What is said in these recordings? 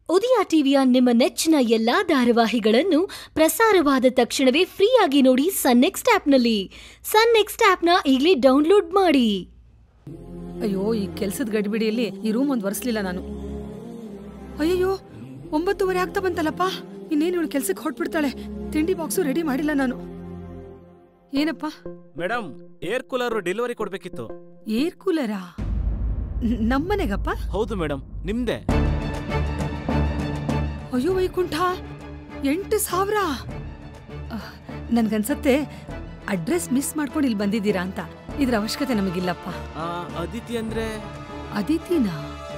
ಉದಯ ಟಿವಿಯ ನಿಮ್ಮ ನೆಚ್ಚಿನ ಎಲ್ಲಾ ಧಾರಾವಾಹಿಗಳನ್ನು ಪ್ರಸಾರವಾದ ತಕ್ಷಣವೇ ಫ್ರೀಯಾಗಿ ನೋಡಿ ಸನ್ ನೆಕ್ಸ್ಟ್ ಆಪ್ನಲ್ಲಿ ಸನ್ ನೆಕ್ಸ್ಟ್ ಆಪ್ನ ಈಗಲೇ ಡೌನ್ಲೋಡ್ ಮಾಡಿ ಅಯ್ಯೋ ಈ ಕೆಲ್ಸದ ಗಡಿಬಿಡಿಯಲ್ಲಿ ಈ ರೂಮ್ ಒಂದು ಒರೆಸ್ಲಿಲ್ಲ ನಾನು ಅಯ್ಯಯ್ಯೋ ಒಂಬತ್ತುವರೆ ಆಗ್ತಾ ಬಂತಲ್ಲಪ್ಪ ಇನ್ನೇನು ಇವಳು ಕೆಲ್ಸಕ್ಕೆ ಹೊಟ್ಬಿಡ್ತಾಳೆ ತಿಂಡಿ ಬಾಕ್ಸು ರೆಡಿ ಮಾಡಿಲ್ಲ ನಾನು ಏನಪ್ಪ ಮೇಡಮ್ ಏರ್ ಕೂಲರ್ ಡೆಲಿವರಿ ಕೊಡ್ಬೇಕಿತ್ತು ಏರ್ ಕೂಲರಾ ನ್- ನಮ್ಮನೆಗಪ್ಪ ಹೌದು ಮೇಡಮ್ ನಿಮ್ದೇ ಅಯ್ಯೋ ವೈಕುಂಠ ಎಂಟು ಸಾವಿರ ಅಹ್, ನನ್ಗನ್ಸತ್ತೆ ಅಡ್ರೆಸ್ ಮಿಸ್ ಮಾಡ್ಕೊಂಡು ಇಲ್ಲಿ ಬಂದಿದ್ದೀರಾ ಅಂತ ಇದ್ರ ಅವಶ್ಯಕತೆ ನಮಗಿಲ್ಲಪ್ಪ ಆ, ಅದಿತಿ ಅಂದ್ರೆ ಅದಿತಿನಾ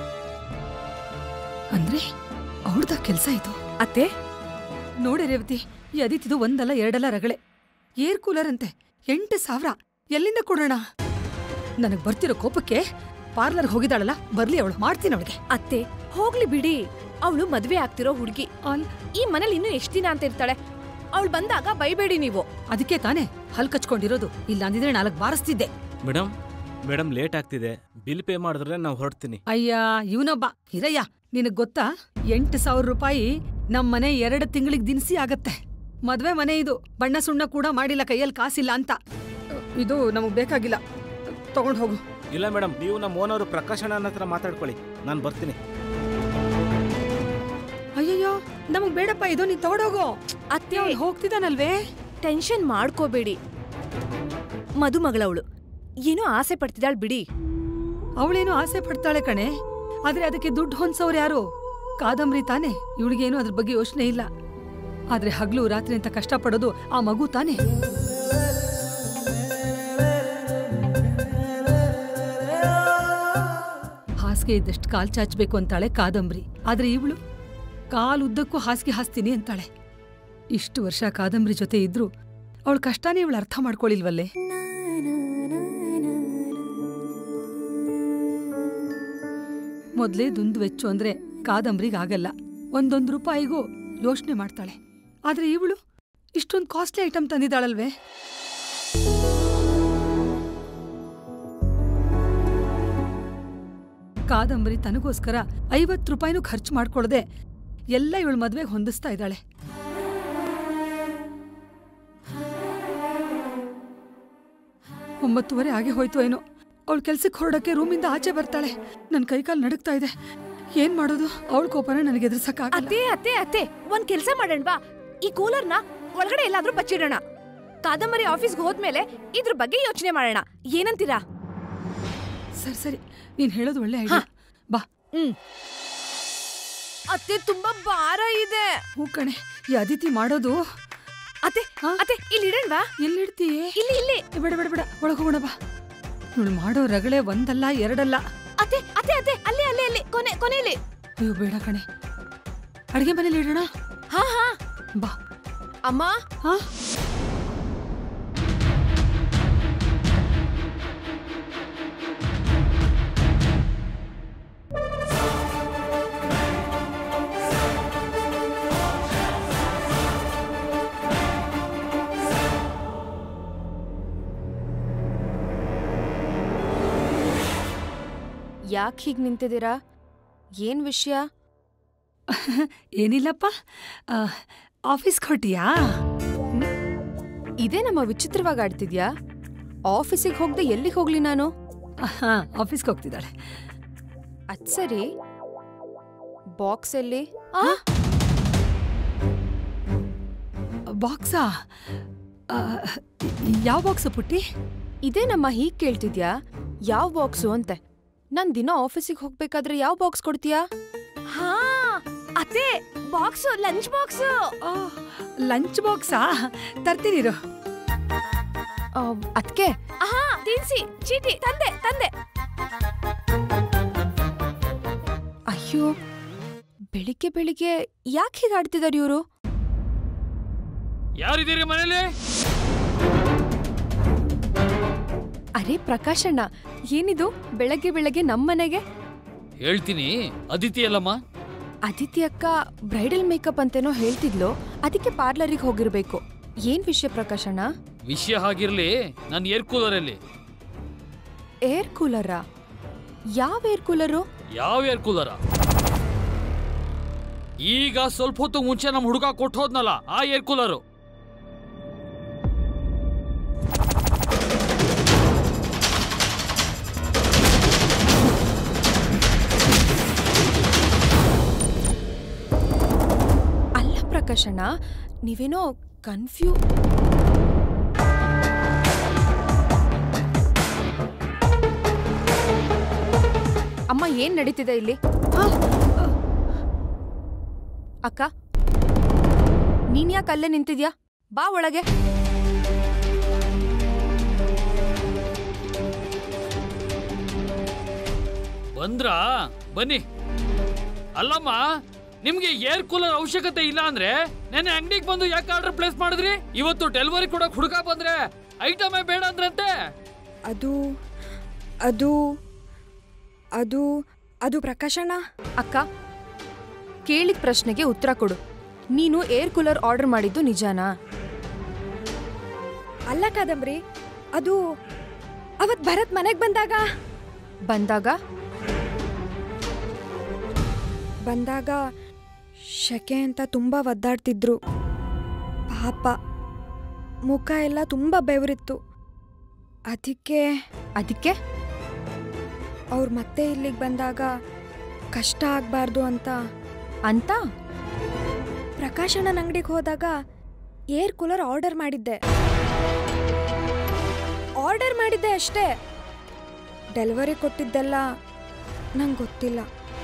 ಅಂದ್ರೆ ಅವ್ಳದ ಕೆಲ್ಸ ಇದು ಅತ್ತೆ ನೋಡಿ ರೇವತಿ ಈ ಅದಿತಿದು ಒಂದಲ್ಲ ಎರಡಲ್ಲ ರಗಳೆ ಏರ್ ಕೂಲರ್ ಅಂತೆ ಎಂಟು ಸಾವಿರ ಎಲ್ಲಿಂದ ಕೊಡೋಣ ನನಗ್ ಬರ್ತಿರೋ ಕೋಪಕ್ಕೆ ಪಾರ್ಲರ್ ಹೋಗಿದ್ದಾಳಲ್ಲ ಬರ್ಲಿ ಅವಳು ಮಾಡ್ತೀನಿ ಅವಳಿಗೆ ಅತ್ತೆ ಹೋಗ್ಲಿ ಬಿಡಿ ಅವಳು ಮದ್ವೆ ಆಗ್ತಿರೋ ಹುಡುಗಿ ಈ ಮನೇಲಿ ಇನ್ನೂ ಎಷ್ಟ್ ದಿನ ಅಂತ ಇರ್ತಾಳೆ ಅವಳು ಬಂದಾಗ ಬೈಬೇಡಿ ನೀವು ಅದಕ್ಕೆ ತಾನೇ ಹಲ್ ಕಚ್ಕೊಂಡಿರೋದು ಇಲ್ಲ ಅಂದಿದ್ರೆ ನಾಲ್ಕು ಬಾರಿಸ್ತಿದ್ದೆ ಮೇಡಮ್ ಮೇಡಮ್ ಲೇಟ್ ಆಗ್ತಿದೆ ಬಿಲ್ ಪೇ ಮಾಡಿದ್ರೆ ನಾವು ಹೊರಡ್ತೀನಿ ಅಯ್ಯ ಇವನೊಬ್ಬ ಹಿರಯ್ಯ ನಿನಗ್ ಗೊತ್ತಾ ಎಂಟು ಸಾವಿರ ರೂಪಾಯಿ ನಮ್ ಮನೆ ಎರಡು ತಿಂಗಳಿಗೆ ದಿನಸಿ ಆಗತ್ತೆ ಮದ್ವೆ ಮನೆ ಇದು ಬಣ್ಣ ಸುಣ್ಣ ಕೂಡ ಮಾಡಿಲ್ಲ ಕೈಯಲ್ಲಿ ಕಾಸಿಲ್ಲ ಅಂತ ಇದು ನಮಗ್ ಬೇಕಾಗಿಲ್ಲ ತಗೊಂಡ್ ಹೋಗು ಇಲ್ಲ ಮೇಡಮ್ ನೀವು ನಮ್ಮ ಓನರು ಪ್ರಕಾಶ್ ಅಣ್ಣನ ಹತ್ರ ಮಾತಾಡ್ಕೊಳ್ಳಿ ನಾನು ಬರ್ತೀನಿ ಅಯ್ಯಯ್ಯೋ ನಮಗ್ ಬೇಡಪ್ಪ ಇದು ನೀನ್ ತಗೊಂಡೋಗು ಅತ್ತೆ ಅವ್ನು ಹೋಗ್ತಿದ್ದಾನಲ್ವೇ ಟೆನ್ಷನ್ ಮಾಡ್ಕೋಬೇಡಿ ಮದುಮಗಳವಳು ಏನೋ ಆಸೆ ಪಡ್ತಿದ್ದಾಳ್ ಬಿಡಿ ಅವಳೇನು ಆಸೆ ಪಡ್ತಾಳೆ ಕಣೆ ಆದ್ರೆ ಅದಕ್ಕೆ ದುಡ್ಡು ಹೊಂದ್ಸವ್ರು ಯಾರು ಕಾದಂಬರಿ ತಾನೆ ಇವಳಿಗೇನು ಅದ್ರ ಬಗ್ಗೆ ಯೋಚನೆ ಇಲ್ಲ ಆದ್ರೆ ಹಗ್ಲು ರಾತ್ರಿ ಅಂತ ಕಷ್ಟಪಡೋದು ಆ ಮಗು ತಾನೆ ಹಾಸಿಗೆ ಇದ್ದಷ್ಟು ಕಾಲ್ ಚಾಚಬೇಕು ಅಂತಾಳೆ ಕಾದಂಬರಿ ಆದ್ರೆ ಇವಳು ಕಾಲ್ ಉದ್ದಕ್ಕೂ ಹಾಸಿಗೆ ಹಾಸ್ತೀನಿ ಅಂತಾಳೆ ಇಷ್ಟು ವರ್ಷ ಕಾದಂಬರಿ ಜೊತೆ ಇದ್ರು ಅವಳ ಕಷ್ಟನೇ ಇವಳು ಅರ್ಥ ಮಾಡ್ಕೊಳ್ಳಿಲ್ವಲ್ಲೇ ಮೊದ್ಲೇ ದುಂದು ವೆಚ್ಚು ಅಂದ್ರೆ ಕಾದಂಬರಿಗಾಗಲ್ಲ ಒಂದೊಂದು ರೂಪಾಯಿಗೂ ಯೋಚನೆ ಮಾಡ್ತಾಳೆ ಆದ್ರೆ ಇವಳು ಇಷ್ಟೊಂದು ಕಾಸ್ಟ್ಲಿ ಐಟಮ್ ತಂದಿದ್ದಾಳಲ್ವೇ ಕಾದಂಬರಿ ತನಗೋಸ್ಕರ ಐವತ್ತು ರೂಪಾಯಿನೂ ಖರ್ಚು ಮಾಡ್ಕೊಳ್ದೆ ಎಲ್ಲ ಇವಳು ಮದ್ವೆಗೆ ಹೊಂದಿಸ್ತಾ ಇದ್ದಾಳೆ ಒಂಬತ್ತುವರೆ ಆಗಿ ಹೋಯ್ತು ಏನೋ ಅವಳು ಕೆಲ್ಸಕ್ಕೆ ಹೊರಡಕ್ಕೆ ರೂಮಿಂದ ಆಚೆ ಬರ್ತಾಳೆ ನನ್ನ ಕೈಕಾಲು ನಡುಗ್ತಾ ಇದೆ ಏನ್ ಮಾಡೋದು ಅವಳ ಕೋಪನ ನನಗೆ ಎದುರಿಸಕ್ಕಾಗಲ್ಲ ಅತ್ತೆ ಅತ್ತೆ ಅತ್ತೆ ಒಂದ್ ಕೆಲ್ಸ ಮಾಡೋಣವಾ ಈ ಕೂಲರ್ನ ಒಳಗಡೆ ಎಲ್ಲಾದ್ರೂ ಬಚ್ಚಿಡೋಣ ಕಾದಂಬರಿ ಆಫೀಸ್ಗೆ ಹೋದ್ಮೇಲೆ ಇದ್ರ ಬಗ್ಗೆ ಯೋಚನೆ ಮಾಡೋಣ ಏನಂತೀರಾ ಸರಿ ಸರಿ ನೀನ್ ಹೇಳೋದು ಒಳ್ಳೆ ಐಡಿಯಾ ಬಾ ಹ್ಮ್ ಅತ್ತೆ ತುಂಬಾ ಭಾರ ಇದೆ ಹೂ ಕಣೆ ಈ ಅದಿತಿ ಮಾಡೋದು ಅತ್ತೆ ಹಾ? ಅತ್ತೆ ಇಲ್ಲಿ ಇಡಣ್ವಾ ಎಲ್ಲಿಡ್ತೀಯೇ ಇಲ್ಲಿ ಇಲ್ಲಿ ಏ, ಬೇಡ ಬೇಡ ಬೇಡ ಒಳಗೆ ಹೋಗೋಣ ಬಾ ಇವಳು ಮಾಡೋ ರಗಳೆ ಒಂದಲ್ಲ ಎರಡಲ್ಲ ಅತ್ತೆ ಅತ್ತೆ ಅತ್ತೆ ಅಲ್ಲಿ ಅಲ್ಲಿ ಅಲ್ಲಿ ಕೊನೆ ಕೊನೆಯಲ್ಲಿ ಅಯ್ಯೋ ಬೇಡ ಕಣೆ ಅಡಿಗೆ ಮನೇಲಿ ಇಡೋಣ ಹಾ ಹಾ ಬಾ ಅಮ್ಮ ಹಾ ಯಾಕೆ ಹೀಗ್ ನಿಂತಿದ್ದೀರಾ ಏನ್ ವಿಷಯ ಏನಿಲ್ಲಪ್ಪ ಆ, ಆಫೀಸ್ಗೆ ಹೊಟ್ಟಿಯಾ ಇದೇ ನಮ್ಮ ವಿಚಿತ್ರವಾಗಿ ಆಡ್ತಿದ್ಯಾ ಆಫೀಸಿಗೆ ಹೋಗದೆ ಎಲ್ಲಿಗೆ ಹೋಗ್ಲಿ ನಾನು ಹಾ ಆಫೀಸ್ಗೆ ಹೋಗ್ತಿದ್ದಾಳೆ ಅದ್ ಸರಿ ಬಾಕ್ಸ್ ಎಲ್ಲಿ ಆ ಬಾಕ್ಸಾ ಆ, ಯಾವ ಬಾಕ್ಸು ಪುಟ್ಟಿ ಇದೇ ನಮ್ಮ ಹೀಗ್ ಕೇಳ್ತಿದ್ಯಾ ಯಾವ ಬಾಕ್ಸು ಅಂತೆ ನಾನ್ ದಿನ ಆಫೀಸಿಗೆ ಹೋಗ್ಬೇಕಾದ್ರೆ ಯಾವ ಬಾಕ್ಸ್ ಕೊಡ್ತೀಯಾ ಹಾ ಅದೇ ಬಾಕ್ಸು ಲಂಚ್ ಬಾಕ್ಸು ಲಂಚ್ ಬಾಕ್ಸಾ ತರ್ತೀನಿರು ಅದಕ್ಕೆ ಆಹಾ ತಿನ್ಸಿ ಚೀಟಿ ತಂದೆ ತಂದೆ ಅಯ್ಯೋ ಬೆಳಿಗ್ಗೆ ಬೆಳಿಗ್ಗೆ ಯಾಕೆ ಹೀಗೆ ಆಡ್ತಿದಾರೆ ಇವರು ಯಾರಿದ್ದೀರಿ ಮನೇಲಿ ಅರೆ ಪ್ರಕಾಶಣ್ಣ ಏನಿದು ಬೆಳಗ್ಗೆ ಬೆಳಗ್ಗೆ ನಮ್ಮನೆಗೆ ಹೇಳ್ತೀನಿ ಅದಿತಿ ಅಲ್ಲಮ್ಮ ಅದಿತಿ ಅಕ್ಕ ಬ್ರೈಡಲ್ ಮೇಕಪ್ ಅಂತೇನೋ ಹೇಳ್ತಿದ್ಲು ಅದಕ್ಕೆ ಪಾರ್ಲರಿಗೆ ಹೋಗಿರ್ಬೇಕು ಏನ್ ವಿಷಯ ಪ್ರಕಾಶಣ್ಣ ವಿಷಯ ಹಾಗಿರ್ಲಿ ನನ್ನ ಏರ್ ಕೂಲರಲ್ಲಿ ಏರ್ ಕೂಲರಾ? ಕೂಲರಾ? 'ಯಾವ ಏರ್ ಕೂಲರು ಯಾವ ಏರ್ ಕೂಲರ ಈಗ ಸ್ವಲ್ಪ ಹೊತ್ತು ಮುಂಚೆ ನಮ್ಮ ಹುಡುಗ ಕೊಟ್ಟು ಹೋದ್ನಲ್ಲ ಆ ಏರ್ ಕೂಲರು ಅಲ್ಲ ಪ್ರಕಾಶಣ್ಣ ನೀವೇನೋ ಕನ್ಫ್ಯೂ ಅಮ್ಮ ಏನ್ ನಡೀತಿದೆ ಇಲ್ಲಿ ಅಕ್ಕ ನೀನ್ ಯಾಕೆ ಅಲ್ಲೇ ನಿಂತಿದ್ಯಾ ಬಾ ಒಳಗೆ ಬಂದ್ರಾ ಬನ್ನಿ ಅಲ್ಲಮ್ಮ ನಿಮ್ಗೆ ಏರ್ ಕೂಲರ್ ಅವಶ್ಯಕತೆ ಇಲ್ಲ ಅಂದ್ರೆ ನೆನ್ನೆ ಅಂಗಡಿಗೆ ಬಂದು ಯಾಕೆ ಆರ್ಡರ್ ಪ್ಲೇಸ್ ಮಾಡಿದ್ರಿ ಇವತ್ತು ಡೆಲಿವರಿ ಕೊಡಕ್ ಹುಡುಗ ಬಂದ್ರೆ ಐಟಮೇ ಬೇಡ ಅಂದ್ರಂತೆ ಅದು ಅದು ಅದು ಅದು ಪ್ರಕಾಶಣ್ಣ ಅಕ್ಕ ಕೇಳಿದ ಪ್ರಶ್ನೆಗೆ ಉತ್ತರ ಕೊಡು ನೀನು ಏರ್ ಕೂಲರ್ ಆರ್ಡರ್ ಮಾಡಿದ್ದು ನಿಜಾನಾ ಅಲ್ಲ ಕಾದಂಬ್ರಿ ಅದು ಅವತ್ ಭರತ್ ಮನೆಗೆ ಬಂದಾಗ ಬಂದಾಗ ಬಂದಾಗ ಶಕೆ ಅಂತ ತುಂಬ ಒದ್ದಾಡ್ತಿದ್ರು ಪಾಪ ಮುಖ ಎಲ್ಲ ತುಂಬ ಬೆವರಿತ್ತು ಅದಕ್ಕೆ ಅದಕ್ಕೆ ಅವ್ರು ಮತ್ತೆ ಇಲ್ಲಿಗೆ ಬಂದಾಗ ಕಷ್ಟ ಆಗಬಾರ್ದು ಅಂತ ಅಂತ ಪ್ರಕಾಶಣ್ಣನ ಅಂಗಡಿಗೆ ಹೋದಾಗ ಏರ್ ಕೂಲರ್ ಆರ್ಡರ್ ಮಾಡಿದ್ದೆ ಆರ್ಡರ್ ಮಾಡಿದ್ದೆ ಅಷ್ಟೇ ಡೆಲಿವರಿ ಕೊಟ್ಟಿದ್ದೆಲ್ಲ ನಂಗೆ ಗೊತ್ತಿಲ್ಲ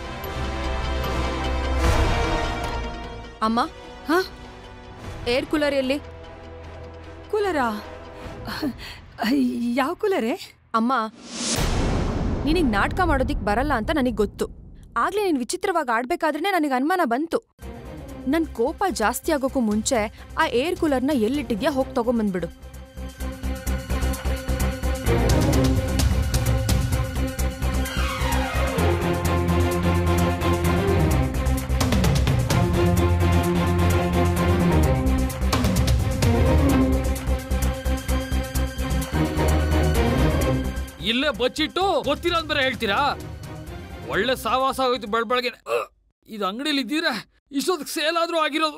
ಅಮ್ಮ ಹಾ ಏರ್ ಕೂಲರ್ ಎಲ್ಲಿ ಕೂಲರಾ ಯಾವ ಕೂಲರೇ ಅಮ್ಮ ನಿನಗೆ ನಾಟಕ ಮಾಡೋದಿಕ್ ಬರಲ್ಲ ಅಂತ ನನಗೆ ಗೊತ್ತು ಆಗ್ಲೇ ನೀನು ವಿಚಿತ್ರವಾಗಿ ಆಡ್ಬೇಕಾದ್ರೆ ನನಗೆ ಅನುಮಾನ ಬಂತು ನನ್ ಕೋಪ ಜಾಸ್ತಿ ಆಗೋಕ್ಕೂ ಮುಂಚೆ ಆ ಏರ್ ಕೂಲರ್ನ ಎಲ್ಲಿಟ್ಟಿದ್ಯಾ ಹೋಗಿ ತಗೊಂಬಂದ್ಬಿಡು ಇಲ್ಲೇ ಬಚ್ಚಿಟ್ಟು ಗೊತ್ತಿಲ್ಲ ಅಂತ ಬೇರೆ ಹೇಳ್ತೀರಾ ಒಳ್ಳೆ ಸಾವಾಸ ಆಗೋಯ್ತು ಬೆಳ್ ಬೆಳಗ್ಗೆ ಇದು ಅಂಗಡಿಲಿ ಇದ್ದೀರಾ ಇಷ್ಟೊತ್ತಿಗೆ ಸೇಲ್ ಆದ್ರೂ ಆಗಿರೋದು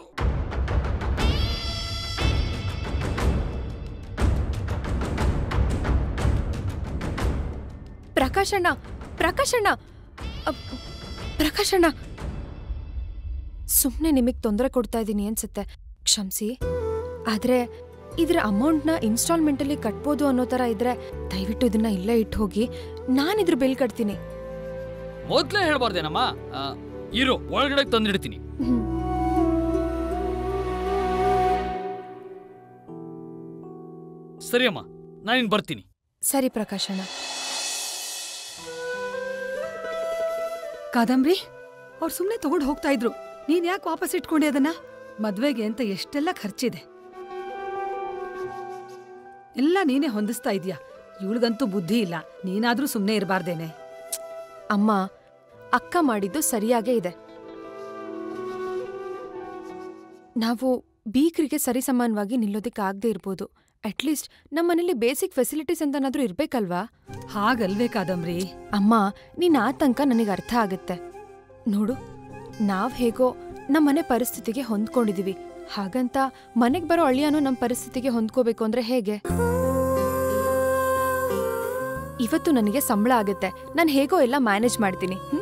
ಪ್ರಕಾಶಣ್ಣ ಪ್ರಕಾಶಣ್ಣ ಅಪ್, ಪ್ರಕಾಶಣ್ಣ ಸುಮ್ಮನೆ ನಿಮಗೆ ತೊಂದರೆ ಕೊಡ್ತಾ ಇದ್ದೀನಿ ಅನ್ಸುತ್ತೆ ಕ್ಷಮಿಸಿ ಆದ್ರೆ ಇದ್ರ ಅಮೌಂಟ್ನ ಇನ್ಸ್ಟಾಲ್ಮೆಂಟಲ್ಲಿ ಕಟ್ಬೋದು ಅನ್ನೋ ಥರ ಇದ್ರೆ ದಯವಿಟ್ಟು ಇದನ್ನ ಇಲ್ಲೇ ಇಟ್ಟು ಹೋಗಿ ನಾನಿದ್ರ ಬಿಲ್ ಕಟ್ತೀನಿ ಮೊದ್ಲೇ ಹೇಳ್ಬಾರ್ದೇನಮ್ಮ ಆ, ಇರು ಒಳಗಡೆ ತಂದಿಡ್ತೀನಿ ಹ್ಮ್. ಸರಿ ಅಮ್ಮ ನಾನಿನ್ ಬರ್ತೀನಿ ಸರಿ ಪ್ರಕಾಶಣ್ಣ ಕಾದಂಬ್ರಿ ಅವ್ರು ಸುಮ್ಮನೆ ತಗೊಂಡು ಹೋಗ್ತಾ ಇದ್ರು ನೀನ್ ಯಾಕೆ ವಾಪಸ್ ಇಟ್ಕೊಂಡೆ ಅದನ್ನ ಮದ್ವೆಗೆ ಅಂತ ಎಷ್ಟೆಲ್ಲ ಖರ್ಚಿದೆ ಎಲ್ಲ ನೀನೇ ಹೊಂದಿಸ್ತಾ ಇದೀಯ ಇವಳಿಗಂತೂ ಬುದ್ಧಿ ಇಲ್ಲ ನೀನಾದ್ರೂ ಸುಮ್ಮನೆ ಇರಬಾರ್ದೇನೆ ಅಮ್ಮ ಅಕ್ಕ ಮಾಡಿದ್ದು ಸರಿಯಾಗೇ ಇದೆ ನಾವು ಬೀಕ್ರಿಗೆ ಸರಿಸಮಾನವಾಗಿ ನಿಲ್ಲೋದಕ್ಕೆ ಆಗದೆ ಇರ್ಬೋದು ಅಟ್ಲೀಸ್ಟ್ ನಮ್ಮನೇಲಿ ಬೇಸಿಕ್ ಫೆಸಿಲಿಟೀಸ್ ಅಂತನಾದ್ರೂ ಇರ್ಬೇಕಲ್ವಾ ಹಾಗಲ್ವೇ ಕಾದಂಬ್ರಿ ಅಮ್ಮ ನಿನ್ನ ಆತಂಕ ನನಗೆ ಅರ್ಥ ಆಗುತ್ತೆ ನೋಡು ನಾವ್ ಹೇಗೋ ನಮ್ಮನೆ ಪರಿಸ್ಥಿತಿಗೆ ಹೊಂದ್ಕೊಂಡಿದೀವಿ ಹಾಗಂತ ಮನೆಗ್ ಬರೋ ಅಳಿಯಾನು ನಮ್ಮ ಪರಿಸ್ಥಿತಿಗೆ ಹೊಂದ್ಕೋಬೇಕು ಅಂದ್ರೆ ಹೇಗೆ ಇವತ್ತು ನನಗೆ ಸಂಬಳ ಆಗುತ್ತೆ ನಾನು ಹೇಗೋ ಎಲ್ಲ ಮ್ಯಾನೇಜ್ ಮಾಡ್ತೀನಿ ಹ್ಮ್?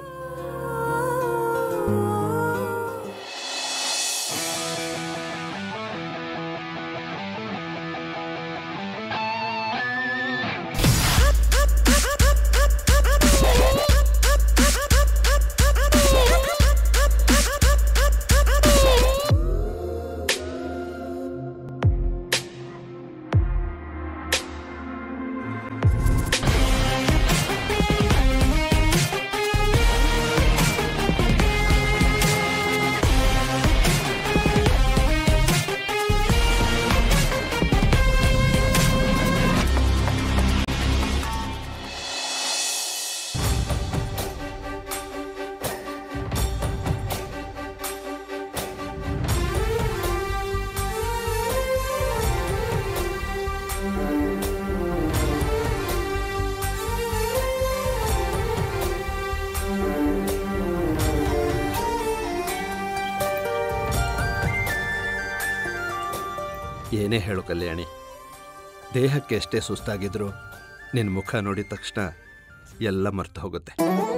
ಏನೇ ಹೇಳು ಕಲ್ಯಾಣಿ ದೇಹಕ್ಕೆ ಎಷ್ಟೇ ಸುಸ್ತಾಗಿದ್ರು ನಿನ್ನ ಮುಖ ನೋಡಿದ ತಕ್ಷಣ ಎಲ್ಲ ಮರ್ತು ಹೋಗುತ್ತೆ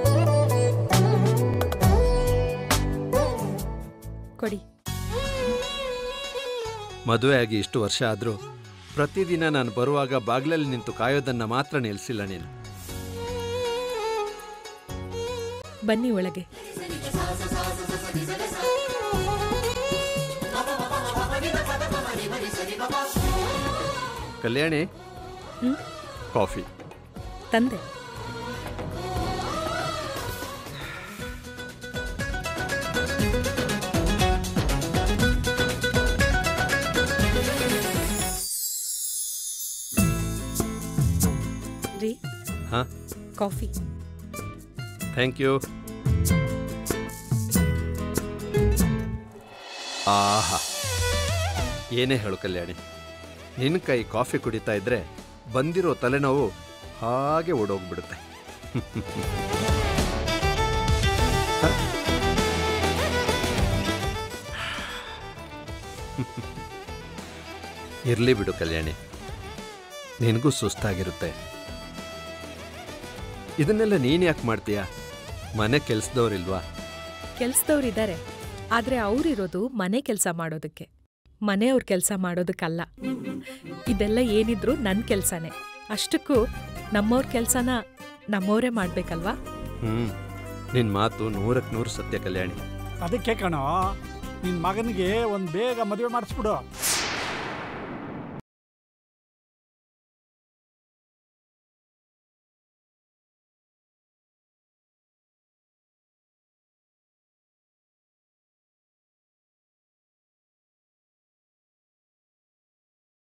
ಕೊಡಿ ಮದುವೆ ಆಗಿ ಇಷ್ಟು ವರ್ಷ ಆದರೂ ಪ್ರತಿದಿನ ನಾನು ಬರುವಾಗ ಬಾಗ್ಲಲ್ಲಿ ನಿಂತು ಕಾಯೋದನ್ನು ಮಾತ್ರ ನಿಲ್ಲಿಸಿಲ್ಲ ನೀನು ಬನ್ನಿ ಒಳಗೆ ಕಲ್ಯಾಣಿ ಹ್ಮ್? ಕಾಫಿ ತಂದೆ ರೀ ಹಾಂ ಕಾಫಿ ಥ್ಯಾಂಕ್ ಯು ಆಹಾ ಏನೇ ಹೇಳು ಕಲ್ಯಾಣಿ ನಿನ್ನ ಕೈ ಕಾಫಿ ಕುಡಿತಾ ಇದ್ರೆ ಬಂದಿರೋ ತಲೆನೋವು ಹಾಗೆ ಓಡೋಗ್ಬಿಡುತ್ತೆ ಇರಲಿ ಬಿಡು ಕಲ್ಯಾಣಿ ನಿನಗೂ ಸುಸ್ತಾಗಿರುತ್ತೆ ಇದನ್ನೆಲ್ಲ ನೀನು ಯಾಕೆ ಮಾಡ್ತೀಯಾ ಮನೆ ಕೆಲ್ಸದವ್ರಿಲ್ವಾ ಕೆಲ್ಸದವ್ರಿದ್ದಾರೆ ಆದ್ರೆ ಅವ್ರಿರೋದು ಮನೆ ಕೆಲಸ ಮಾಡೋದಕ್ಕೆ ಮನೆಯವ್ರ ಕೆಲಸ ಮಾಡೋದಕ್ಕಲ್ಲ ಇದೆಲ್ಲ ಏನಿದ್ರು ನನ್ನ ಕೆಲ್ಸನೇ ಅಷ್ಟಕ್ಕೂ ನಮ್ಮವ್ರ ಕೆಲ್ಸನ ನಮ್ಮವರೇ ಮಾಡ್ಬೇಕಲ್ವಾ ಹ್ಞೂ ನಿನ್ನ ಮಾತು ನೂರಕ್ಕೆ ನೂರು ಸತ್ಯ ಕಲ್ಯಾಣಿ ಅದಕ್ಕೆ ಕಣೋ ನಿನ್ ಮಗನಿಗೆ ಒಂದ್ ಬೇಗ ಮದುವೆ ಮಾಡಿಸ್ಬಿಡು